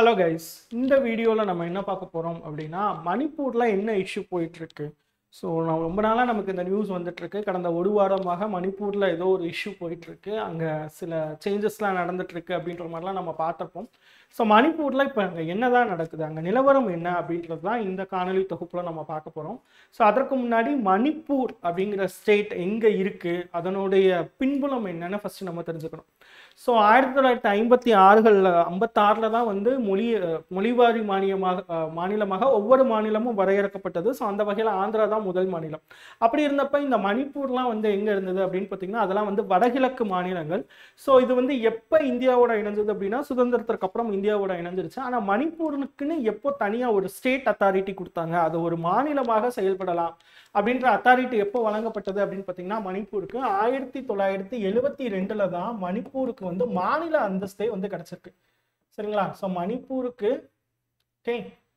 hello guys இந்த வீடியோவில் நம்ம என்ன பார்க்க போகிறோம் அப்படின்னா மணிப்பூரில் என்ன இஷ்யூ போயிட்டுருக்கு ஸோ நான் ரொம்ப நாளாக நமக்கு இந்த நியூஸ் வந்துட்டுருக்கு கடந்த ஒரு வாரமாக மணிப்பூரில் ஏதோ ஒரு இஷ்யூ போயிட்டுருக்கு அங்கே சில சேஞ்சஸ்லாம் நடந்துட்டுருக்கு அப்படின்ற மாதிரிலாம் நம்ம பார்த்துருப்போம் ஸோ மணிப்பூரில் இப்போ அங்கே என்னதான் நடக்குது அங்கே நிலவரம் என்ன அப்படின்றது தான் இந்த காணொலி தொகுப்பில் நம்ம பார்க்க போகிறோம் ஸோ அதற்கு முன்னாடி மணிப்பூர் அப்படிங்கிற ஸ்டேட் எங்கே இருக்குது அதனுடைய பின்புலம் என்னன்னு ஃபஸ்ட்டு நம்ம தெரிஞ்சுக்கணும் ஸோ ஆயிரத்தி தொள்ளாயிரத்தி ஐம்பத்தி ஆறுகளில் ஐம்பத்தாறில் தான் வந்து மொழி அஹ், மொழிவாரி மானியமாக அஹ், மாநிலமாக ஒவ்வொரு மாநிலமும் வரையறுக்கப்பட்டது ஸோ அந்த வகையில் ஆந்திரா தான் முதல் மாநிலம் அப்படி இருந்தப்ப இந்த மணிப்பூர்லாம் வந்து எங்கே இருந்தது அப்படின்னு பார்த்தீங்கன்னா அதெல்லாம் வந்து வடகிழக்கு மாநிலங்கள் ஸோ இது வந்து எப்போ இந்தியாவோட இணைஞ்சது அப்படின்னா சுதந்திரத்திற்கு அப்புறம் இந்தியாவோட இணைஞ்சிருச்சு ஆனால் மணிப்பூருக்குன்னு எப்போ தனியாக ஒரு ஸ்டேட் அத்தாரிட்டி கொடுத்தாங்க அது ஒரு மாநிலமாக செயல்படலாம் அப்படின்ற அத்தாரிட்டி எப்போ வழங்கப்பட்டது அப்படின்னு பார்த்தீங்கன்னா மணிப்பூருக்கு ஆயிரத்தி தொள்ளாயிரத்தி எழுபத்தி ரெண்டுல தான் மணிப்பூருக்கு வந்து மாநில அந்தஸ்தே வந்து கிடைச்சிருக்கு சரிங்களா ஸோ மணிப்பூருக்கு ஓகே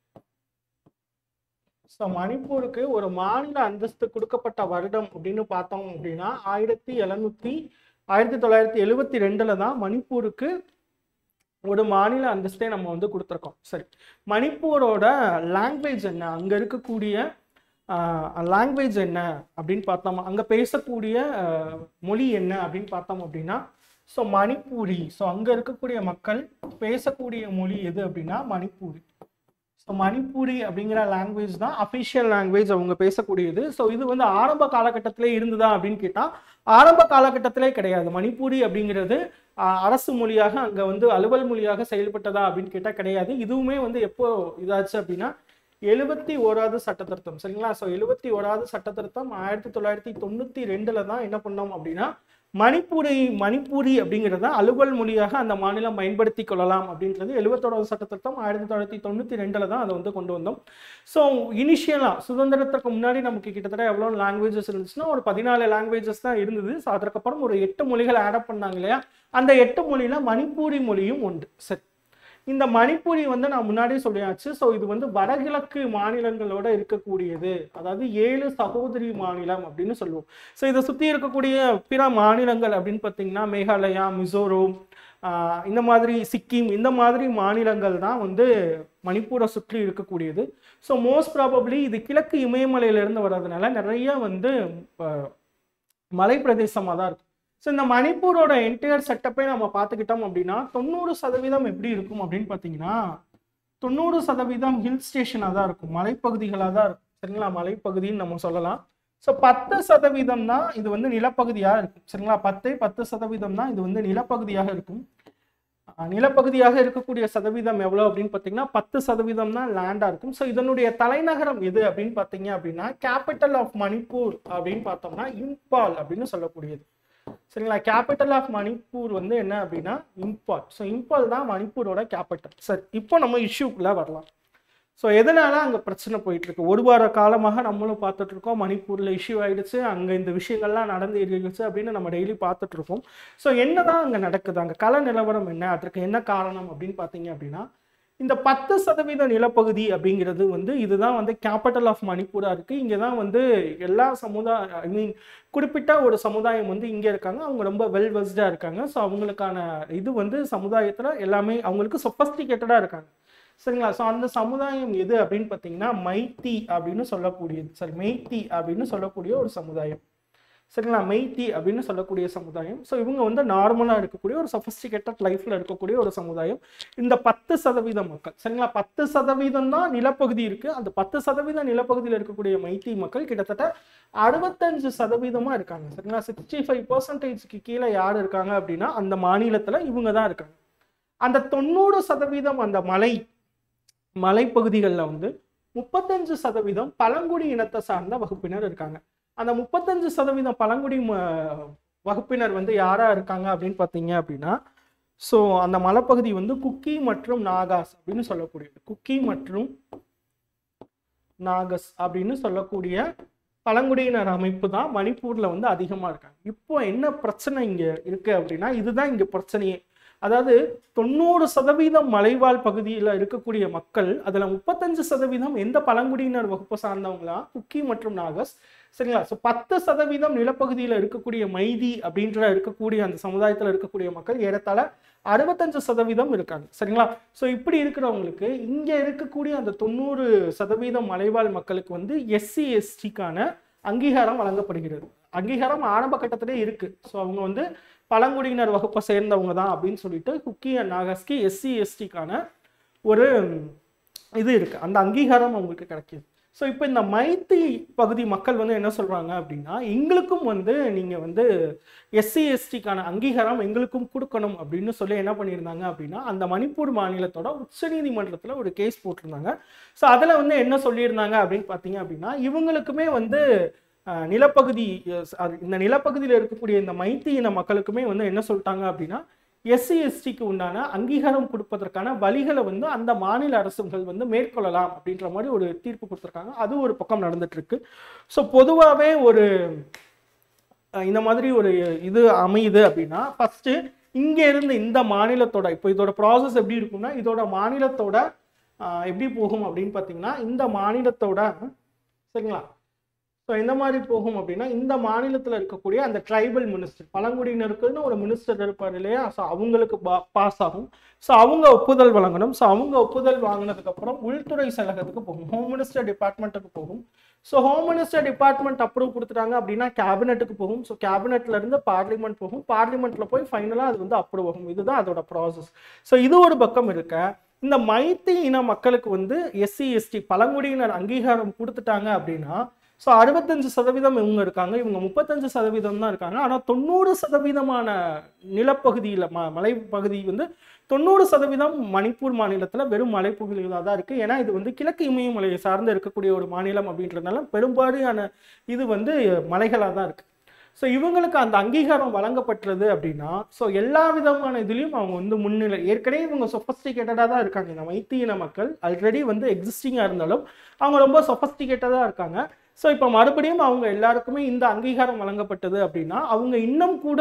ஸோ மணிப்பூருக்கு ஒரு மாநில அந்தஸ்து கொடுக்கப்பட்ட வருடம் அப்படின்னு பார்த்தோம் அப்படின்னா ஆயிரத்தி எழுநூத்தி ஆயிரத்தி தொள்ளாயிரத்தி எழுபத்தி ரெண்டுல தான் மணிப்பூருக்கு ஒரு மாநில அந்தஸ்தே நம்ம வந்து கொடுத்துருக்கோம் சரி மணிப்பூரோட லாங்குவேஜ் என்ன அங்கே இருக்கக்கூடிய லாங்குவேஜ் என்ன அப்படின்னு பார்த்தோம் அங்கே பேசக்கூடிய ஆஹ், மொழி என்ன அப்படின்னு பார்த்தோம் அப்படின்னா ஸோ மணிப்பூரி ஸோ அங்கே இருக்கக்கூடிய மக்கள் பேசக்கூடிய மொழி எது அப்படின்னா மணிப்பூரி ஸோ மணிப்பூரி அப்படிங்கிற லாங்குவேஜ் தான் அஃபிஷியல் லாங்குவேஜ் அவங்க பேசக்கூடியது ஸோ இது வந்து ஆரம்ப காலகட்டத்திலே இருந்ததா அப்படின்னு கேட்டால் ஆரம்ப காலகட்டத்திலே கிடையாது மணிப்பூரி அப்படிங்கிறது ஆஹ், அரசு மொழியாக அங்கே வந்து அலுவல் மொழியாக செயல்பட்டதா அப்படின்னு கேட்டால் கிடையாது இதுவுமே வந்து எப்போ இதாச்சு அப்படின்னா எழுபத்தி ஓராவது சட்ட திருத்தம் சரிங்களா ஸோ எழுபத்தி ஓராவது சட்ட திருத்தம் ஆயிரத்தி தொள்ளாயிரத்தி தொண்ணூற்றி ரெண்டில் தான் என்ன பண்ணோம் அப்படின்னா மணிப்பூரி மணிப்பூரி அப்படிங்கிறத அலுவல் மொழியாக அந்த மாநிலம் பயன்படுத்தி கொள்ளலாம் அப்படின்றது எழுபத்தோராவது சட்ட திருத்தம் ஆயிரத்தி தொள்ளாயிரத்தி தொண்ணூற்றி ரெண்டில் தான் அதை வந்து கொண்டு வந்தோம் ஸோ இனிஷியலாக சுதந்திரத்துக்கு முன்னாடி நமக்கு கிட்டத்தட்ட எவ்வளோ லாங்குவேஜஸ் இருந்துச்சுன்னா ஒரு பதினாலு லாங்குவேஜஸ் தான் இருந்தது ஸோ அதற்கப்புறம் ஒரு எட்டு மொழிகள் ஆட் பண்ணாங்க இல்லையா அந்த எட்டு மொழியில மணிப்பூரி மொழியும் உண்டு சரி இந்த மணிப்பூரி வந்து நான் முன்னாடியே சொல்லியாச்சு ஸோ இது வந்து வடகிழக்கு மாநிலங்களோட இருக்கக்கூடியது அதாவது ஏழு சகோதரி மாநிலம் அப்படின்னு சொல்லுவோம் ஸோ இதை சுற்றி இருக்கக்கூடிய பிற மாநிலங்கள் அப்படின்னு பார்த்தீங்கன்னா மேகாலயா மிசோரம் ஆஹ் இந்த மாதிரி சிக்கிம் இந்த மாதிரி மாநிலங்கள் தான் வந்து மணிப்பூரை சுற்றி இருக்கக்கூடியது ஸோ மோஸ்ட் ப்ராபப்ளி இது கிழக்கு இமயமலையிலேருந்து வர்றதுனால நிறைய வந்து ஆஹ் மலை பிரதேசமாக தான் இருக்கும் ஸோ இந்த மணிப்பூரோட என்டையர் செட்டப்பே நம்ம பார்த்துக்கிட்டோம் அப்படின்னா தொண்ணூறு சதவீதம் எப்படி இருக்கும் அப்படின்னு பார்த்தீங்கன்னா தொண்ணூறு சதவீதம் ஹில் ஸ்டேஷனாக தான் இருக்கும் மலைப்பகுதிகளாக தான் இருக்கும் சரிங்களா மலைப்பகுதின்னு நம்ம சொல்லலாம் ஸோ பத்து சதவீதம் தான் இது வந்து நிலப்பகுதியாக இருக்கும் சரிங்களா பத்து பத்து சதவீதம் தான் இது வந்து நிலப்பகுதியாக இருக்கும் அஹ் நிலப்பகுதியாக இருக்கக்கூடிய சதவீதம் எவ்வளோ அப்படின்னு பார்த்தீங்கன்னா பத்து சதவீதம் தான் லேண்டாக இருக்கும் ஸோ இதனுடைய தலைநகரம் எது அப்படின்னு பார்த்தீங்க அப்படின்னா கேபிட்டல் ஆஃப் மணிப்பூர் அப்படின்னு பார்த்தோம்னா இம்பால் அப்படின்னு சொல்லக்கூடியது சரிங்களா கேபிட்டல் ஆஃப் மணிப்பூர் வந்து என்ன அப்படின்னா இம்பால் ஸோ இம்பால் தான் மணிப்பூரோட கேபிட்டல் சரி இப்போ நம்ம இஷ்யூக்குள்ளே வரலாம் ஸோ எதனால அங்கே பிரச்சனை போயிட்டு இருக்கு ஒரு வார காலமாக நம்மளும் பார்த்துட்டு இருக்கோம் மணிப்பூரில் இஷ்யூ ஆயிடுச்சு அங்கே இந்த விஷயங்கள்லாம் நடந்து இருந்துச்சு அப்படின்னு நம்ம டெய்லி பார்த்துட்டு இருக்கோம் ஸோ என்னதான் அங்கே நடக்குது அங்கே கள நிலவரம் என்ன அதற்கு என்ன காரணம் அப்படின்னு பார்த்தீங்க அப்படின்னா இந்த பத்து சதவீத நிலப்பகுதி அப்படிங்கிறது வந்து இதுதான் வந்து கேபிட்டல் ஆஃப் மணிப்பூராக இருக்குது இங்கே தான் வந்து எல்லா சமுதாய ஐ மீன் குறிப்பிட்ட ஒரு சமுதாயம் வந்து இங்கே இருக்காங்க அவங்க ரொம்ப வெல் வெஸ்டாக இருக்காங்க ஸோ அவங்களுக்கான இது வந்து சமுதாயத்தில் எல்லாமே அவங்களுக்கு சொஃபஸ்டிகேட்டடாக இருக்காங்க சரிங்களா ஸோ அந்த சமுதாயம் எது அப்படின்னு பார்த்தீங்கன்னா மைத்தி அப்படின்னு சொல்லக்கூடியது சரி மெய்த்தி அப்படின்னு சொல்லக்கூடிய ஒரு சமுதாயம் சரிங்களா மெய்த்தி அப்படின்னு சொல்லக்கூடிய சமுதாயம் ஸோ இவங்க வந்து நார்மலாக இருக்கக்கூடிய ஒரு சொஃபஸ்டிகேட்டட் லைஃப்பில் இருக்கக்கூடிய ஒரு சமுதாயம் இந்த பத்து சதவீத மக்கள் சரிங்களா பத்து சதவீதம் தான் நிலப்பகுதி இருக்கு அந்த பத்து சதவீத நிலப்பகுதியில் இருக்கக்கூடிய மைத்தி மக்கள் கிட்டத்தட்ட அறுபத்தஞ்சு சதவீதமாக இருக்காங்க சரிங்களா சிக்ஸ்டி ஃபைவ் பர்சன்டேஜ்க்கு கீழே யார் இருக்காங்க அப்படின்னா அந்த மாநிலத்தில் இவங்க தான் இருக்காங்க அந்த தொண்ணூறு சதவீதம் அந்த மலை மலைப்பகுதிகளில் வந்து முப்பத்தஞ்சு சதவீதம் பழங்குடி இனத்தை சார்ந்த வகுப்பினர் இருக்காங்க அந்த முப்பத்தஞ்சு சதவீதம் பழங்குடி ம- வகுப்பினர் வந்து யாரா இருக்காங்க அப்படின்னு பார்த்தீங்க அப்படின்னா ஸோ அந்த மலைப்பகுதி வந்து குக்கி மற்றும் நாகாஸ் அப்படின்னு சொல்லக்கூடியது குக்கி மற்றும் நாகஸ் அப்படின்னு சொல்லக்கூடிய பழங்குடியினர் அமைப்பு தான் மணிப்பூர்ல வந்து அதிகமா இருக்காங்க இப்போ என்ன பிரச்சனை இங்க இருக்கு அப்படின்னா இதுதான் இங்க பிரச்சனையே அதாவது தொண்ணூறு சதவீதம் மலைவாழ் பகுதியில் இருக்கக்கூடிய மக்கள் அதில் முப்பத்தஞ்சு சதவீதம் எந்த பழங்குடியினர் வகுப்பு சார்ந்தவங்களா குக்கி மற்றும் நாகஸ் சரிங்களா ஸோ பத்து சதவீதம் நிலப்பகுதியில் இருக்கக்கூடிய மைதி அப்படின்ற இருக்கக்கூடிய அந்த சமுதாயத்தில் இருக்கக்கூடிய மக்கள் ஏறத்தாழ அறுபத்தஞ்சு சதவீதம் இருக்காங்க சரிங்களா ஸோ இப்படி இருக்கிறவங்களுக்கு இங்கே இருக்கக்கூடிய அந்த தொண்ணூறு சதவீதம் மலைவாழ் மக்களுக்கு வந்து எஸ்சி எஸ்டிக்கான அங்கீகாரம் வழங்கப்படுகிறது அங்கீகாரம் ஆரம்ப கட்டத்திலே இருக்கு ஸோ அவங்க வந்து பழங்குடியினர் வகுப்பை சேர்ந்தவங்க தான் அப்படின்னு சொல்லிட்டு குக்கி அண்ட் நாகஸ்கி எஸ்சி எஸ்டிக்கான ஒரு இது இருக்கு அந்த அங்கீகாரம் அவங்களுக்கு கிடைக்கிது ஸோ இப்போ இந்த மைத்தி பகுதி மக்கள் வந்து என்ன சொல்றாங்க அப்படின்னா எங்களுக்கும் வந்து நீங்க வந்து எஸ்சி எஸ்டிக்கான அங்கீகாரம் எங்களுக்கும் கொடுக்கணும் அப்படின்னு சொல்லி என்ன பண்ணியிருந்தாங்க அப்படின்னா அந்த மணிப்பூர் மாநிலத்தோட உச்சநீதிமன்றத்தில் ஒரு கேஸ் போட்டிருந்தாங்க ஸோ அதில் வந்து என்ன சொல்லியிருந்தாங்க அப்படின்னு பார்த்தீங்க அப்படின்னா இவங்களுக்குமே வந்து அஹ், நிலப்பகுதி அஹ், அது- இந்த நிலப்பகுதியில் இருக்கக்கூடிய இந்த மைத்தி இன மக்களுக்குமே வந்து என்ன சொல்லிட்டாங்க அப்படின்னா எஸ்சி எஸ்டிக்கு உண்டான அங்கீகாரம் கொடுப்பதற்கான வழிகளை வந்து அந்த மாநில அரசுகள் வந்து மேற்கொள்ளலாம் அப்படின்ற மாதிரி ஒரு தீர்ப்பு கொடுத்துருக்காங்க அது ஒரு பக்கம் நடந்துட்டு இருக்கு ஸோ பொதுவாகவே ஒரு அஹ், இந்த மாதிரி ஒரு இது அமையுது அப்படின்னா ஃபர்ஸ்ட் இங்க இருந்து இந்த மாநிலத்தோட இப்போ இதோட ப்ராசஸ் எப்படி இருக்கும்னா இதோட மாநிலத்தோட அஹ், எப்படி போகும் அப்படின்னு பார்த்தீங்கன்னா இந்த மாநிலத்தோட சரிங்களா ஸோ எந்த மாதிரி போகும் அப்படின்னா இந்த மாநிலத்தில் இருக்கக்கூடிய அந்த ட்ரைபல் மினிஸ்டர் பழங்குடியினருக்குன்னு ஒரு மினிஸ்டர் இருப்பார் இல்லையா ஸோ அவங்களுக்கு பாஸ் ஆகும் ஸோ அவங்க ஒப்புதல் வழங்கணும் ஸோ அவங்க ஒப்புதல் வாங்கினதுக்கப்புறம் உள்துறை செயலகத்துக்கு போகும் ஹோம் மினிஸ்டர் டிபார்ட்மெண்ட்டுக்கு போகும் so home minister department approve கொடுத்துட்டாங்க அப்படின்னா கேபினெட்டுக்கு போகும் ஸோ கேபினெட்ல இருந்து பார்லிமெண்ட் போகும் பார்லிமெண்ட்ல போய் ஃபைனலாக அது வந்து அப்ரூவ் ஆகும் இதுதான் அதோட ப்ராசஸ் ஸோ இது ஒரு பக்கம் இருக்க இந்த மைத்தி இன மக்களுக்கு வந்து எஸ்சி எஸ்டி பழங்குடியினர் அங்கீகாரம் கொடுத்துட்டாங்க அப்படின்னா ஸோ அறுபத்தஞ்சு சதவீதம் இவங்க இருக்காங்க இவங்க முப்பத்தஞ்சு சதவீதம் தான் இருக்காங்க ஆனால் தொண்ணூறு சதவீதமான நிலப்பகுதியில் ம மலைப்பகுதி வந்து தொண்ணூறு சதவீதம் மணிப்பூர் மாநிலத்தில் வெறும் மலைப்பகுதிகளாக தான் இருக்குது ஏன்னா இது வந்து கிழக்கு இமயமலையை சார்ந்து இருக்கக்கூடிய ஒரு மாநிலம் அப்படின்றதுனால பெரும்பாலான இது வந்து மலைகளாக தான் இருக்குது ஸோ இவங்களுக்கு அந்த அங்கீகாரம் வழங்கப்பட்டுறது அப்படின்னா ஸோ எல்லா விதமான இதுலேயும் அவங்க வந்து முன்னிலை ஏற்கனவே இவங்க சொஃபஸ்டிகேட்டடாக தான் இருக்காங்க இந்த மைத்தியின மக்கள் ஆல்ரெடி வந்து எக்ஸிஸ்டிங்காக இருந்தாலும் அவங்க ரொம்ப சொஃபஸ்டிகேட்டடாக இருக்காங்க ஸோ இப்போ மறுபடியும் அவங்க எல்லாருக்குமே இந்த அங்கீகாரம் வழங்கப்பட்டது அப்படின்னா அவங்க இன்னும் கூட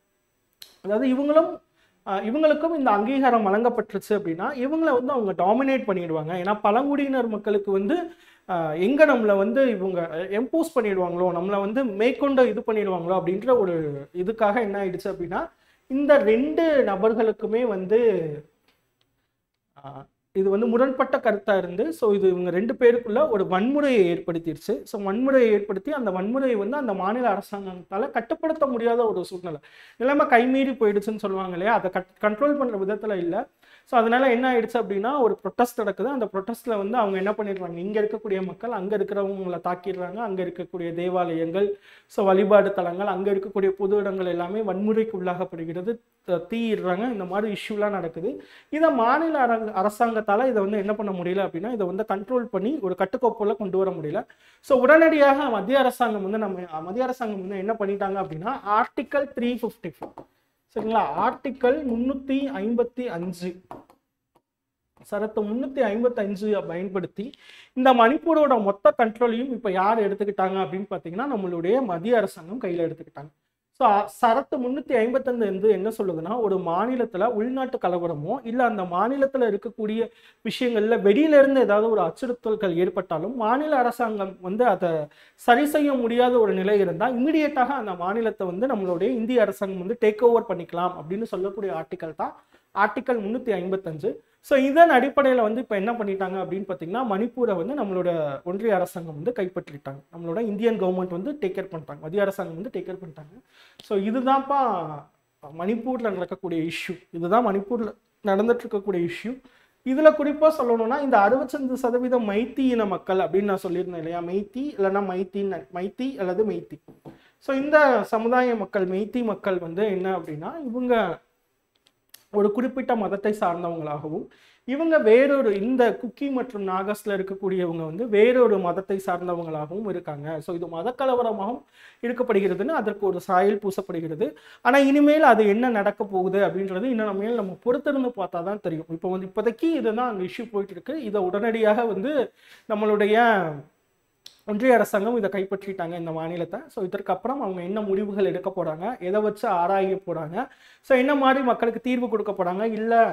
அதாவது இவங்களும் அஹ், இவங்களுக்கும் இந்த அங்கீகாரம் வழங்கப்பட்டுருச்சு அப்படின்னா இவங்களை வந்து அவங்க டாமினேட் பண்ணிடுவாங்க ஏன்னா பழங்குடியினர் மக்களுக்கு வந்து அஹ், எங்க நம்மளை வந்து இவங்க எம்போஸ் பண்ணிடுவாங்களோ நம்மளை வந்து மேற்கொண்டு இது பண்ணிடுவாங்களோ அப்படின்ற ஒரு இதுக்காக என்ன ஆயிடுச்சு அப்படின்னா இந்த ரெண்டு நபர்களுக்குமே வந்து அஹ், இது வந்து முரண்பட்ட கருத்தா இருந்து ஸோ இது இவங்க ரெண்டு பேருக்குள்ள ஒரு வன்முறையை ஏற்படுத்திடுச்சு ஸோ வன்முறையை ஏற்படுத்தி அந்த வன்முறையை வந்து அந்த மாநில அரசாங்கத்தால கட்டுப்படுத்த முடியாத ஒரு சூழ்நிலை நிலைமை கைமீறி போயிடுச்சுன்னு சொல்லுவாங்க இல்லையா அதை கட் கண்ட்ரோல் பண்ற விதத்துல இல்லை ஸோ அதனால என்ன ஆயிடுச்சு அப்படின்னா ஒரு ப்ரொட்டஸ்ட் நடக்குது அந்த ப்ரொட்டஸ்ட்ல வந்து அவங்க என்ன பண்ணிடுறாங்க இங்க இருக்கக்கூடிய மக்கள் அங்க இருக்கிறவங்களை தாக்கிடுறாங்க அங்க இருக்கக்கூடிய தேவாலயங்கள் ஸோ வழிபாடு தலங்கள் அங்க இருக்கக்கூடிய பொது இடங்கள் எல்லாமே வன்முறைக்கு உள்ளாகப்படுகிறது த- தீயிடுறாங்க இந்த மாதிரி இஷ்யூலாம் நடக்குது இதை மாநில அரங்க அரசாங்கத்தால இதை வந்து என்ன பண்ண முடியல அப்படின்னா இதை வந்து கண்ட்ரோல் பண்ணி ஒரு கட்டுக்கோப்புல கொண்டு வர முடியல ஸோ உடனடியாக மத்திய அரசாங்கம் வந்து நம்ம மத்திய அரசாங்கம் வந்து என்ன பண்ணிட்டாங்க அப்படின்னா ஆர்டிக்கல் த்ரீ ஃபிஃப்டி சரிங்களா ஆர்டிக்கல் முன்னூத்தி ஐம்பத்தி அஞ்சு சரத்து முன்னூத்தி ஐம்பத்தி அஞ்சு பயன்படுத்தி இந்த மணிப்பூரோட மொத்த கண்ட்ரோலையும் இப்ப யார் எடுத்துக்கிட்டாங்க அப்படின்னு பாத்தீங்கன்னா நம்மளுடைய மத்திய அரசாங்கம் கையில எடுத்துக்கிட்டாங்க ஸோ சரத்து முன்னூத்தி ஐம்பத்தஞ்சு வந்து என்ன சொல்லுதுன்னா ஒரு மாநிலத்துல உள்நாட்டு கலவரமோ இல்ல அந்த மாநிலத்துல இருக்கக்கூடிய விஷயங்கள்ல வெளியில இருந்து ஏதாவது ஒரு அச்சுறுத்தல்கள் ஏற்பட்டாலும் மாநில அரசாங்கம் வந்து அதை சரி செய்ய முடியாத ஒரு நிலை இருந்தால் இமிடியேட்டாக அந்த மாநிலத்தை வந்து நம்மளுடைய இந்திய அரசாங்கம் வந்து டேக் ஓவர் பண்ணிக்கலாம் அப்படின்னு சொல்லக்கூடிய ஆர்டிக்கல் தான் ஆர்டிக்கல் முன்னூத்தி ஐம்பத்தஞ்சு ஸோ இதன் அடிப்படையில் வந்து இப்போ என்ன பண்ணிட்டாங்க அப்படின்னு பார்த்தீங்கன்னா மணிப்பூரை வந்து நம்மளோட ஒன்றிய அரசாங்கம் வந்து கைப்பற்றிட்டாங்க நம்மளோட இந்தியன் கவர்மெண்ட் வந்து டேக் கேர் பண்ணிட்டாங்க மத்திய அரசாங்கம் வந்து டேக் கேர் பண்ணிட்டாங்க ஸோ இதுதான்ப்பா மணிப்பூரில் நடக்கக்கூடிய இஷ்யூ இதுதான் மணிப்பூரில் நடந்துட்டு இருக்கக்கூடிய இஷ்யூ இதில் குறிப்பாக சொல்லணும்னா இந்த அறுபத்தஞ்சு சதவீதம் மைத்தி இன மக்கள் அப்படின்னு நான் சொல்லியிருந்தேன் இல்லையா மெய்த்தி இல்லைன்னா மைத்தின்னு மைத்தி அல்லது மெய்த்தி ஸோ இந்த சமுதாய மக்கள் மெய்த்தி மக்கள் வந்து என்ன அப்படின்னா இவங்க ஒரு குறிப்பிட்ட மதத்தை சார்ந்தவங்களாகவும் இவங்க வேறொரு இந்த குக்கி மற்றும் நாகஸ்ல இருக்கக்கூடியவங்க வந்து வேறொரு மதத்தை சார்ந்தவங்களாகவும் இருக்காங்க ஸோ இது மதக்கலவரமாகவும் இருக்கப்படுகிறதுன்னு அதற்கு ஒரு சாயல் பூசப்படுகிறது ஆனால் இனிமேல் அது என்ன நடக்க போகுது அப்படின்றது இன்னும் நம்ம நம்ம பொறுத்திருந்து பார்த்தா தான் தெரியும் இப்போ வந்து இப்போதைக்கு இதுதான் அந்த இஷ்யூ போயிட்டு இருக்கு இதை உடனடியாக வந்து நம்மளுடைய ஒன்றிய அரசாங்கம் இதை கைப்பற்றிட்டாங்க இந்த மாநிலத்தை ஸோ இதற்கப்புறம் அவங்க என்ன முடிவுகள் எடுக்க போறாங்க எதை வச்சு ஆராய போறாங்க ஸோ என்ன மாதிரி மக்களுக்கு தீர்வு கொடுக்க போறாங்க இல்லை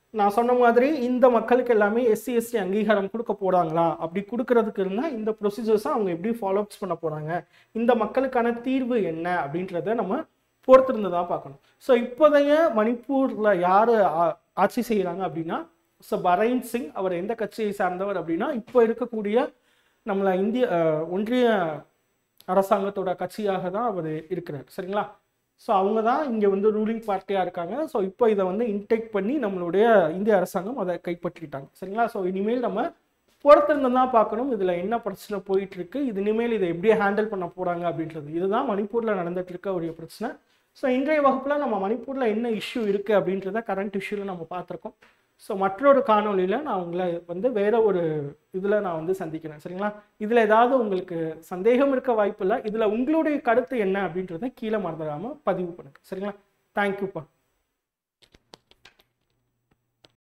நான் சொன்ன மாதிரி இந்த மக்களுக்கு எல்லாமே எஸ்சி எஸ்டி அங்கீகாரம் கொடுக்க போறாங்களா அப்படி கொடுக்கறதுக்கு இருந்தால் இந்த ப்ரொசீஜர்ஸை அவங்க எப்படி ஃபாலோ அப்ஸ் பண்ண போறாங்க இந்த மக்களுக்கான தீர்வு என்ன அப்படின்றத நம்ம பொறுத்திருந்து தான் பார்க்கணும் ஸோ இப்போதைய மணிப்பூரில் யார் ஆட்சி செய்கிறாங்க அப்படின்னா ஸோ பரைன் சிங் அவர் எந்த கட்சியை சார்ந்தவர் அப்படின்னா இப்போ இருக்கக்கூடிய நம்மள இந்திய அஹ், ஒன்றிய அரசாங்கத்தோட கட்சியாக தான் அவர் இருக்கிறார் சரிங்களா ஸோ அவங்க தான் இங்கே வந்து ரூலிங் பார்ட்டியாக இருக்காங்க ஸோ இப்போ இதை வந்து இன்டேக் பண்ணி நம்மளுடைய இந்திய அரசாங்கம் அதை கைப்பற்றிட்டாங்க சரிங்களா ஸோ இனிமேல் நம்ம பொறுத்திருந்து தான் பார்க்கணும் இதில் என்ன பிரச்சனை போயிட்டு இருக்கு இது இனிமேல் இதை எப்படி ஹேண்டில் பண்ண போகிறாங்க அப்படின்றது இதுதான் மணிப்பூரில் நடந்துட்டு இருக்க ஒரு பிரச்சனை ஸோ இன்றைய வகுப்பில் நம்ம மணிப்பூரில் என்ன இஷ்யூ இருக்குது அப்படின்றத கரண்ட் இஷ்யூவில் நம்ம பார்த்துருக்கோம் ஸோ மற்றொரு காணொளியில் நான் உங்களை வந்து வேற ஒரு இதில் நான் வந்து சந்திக்கிறேன் சரிங்களா இதில் ஏதாவது உங்களுக்கு சந்தேகம் இருக்க வாய்ப்பு இல்லை இதில் உங்களுடைய கருத்து என்ன அப்படின்றத கீழே மறந்துடாமல் பதிவு பண்ணுங்க சரிங்களா தேங்க்யூப்பா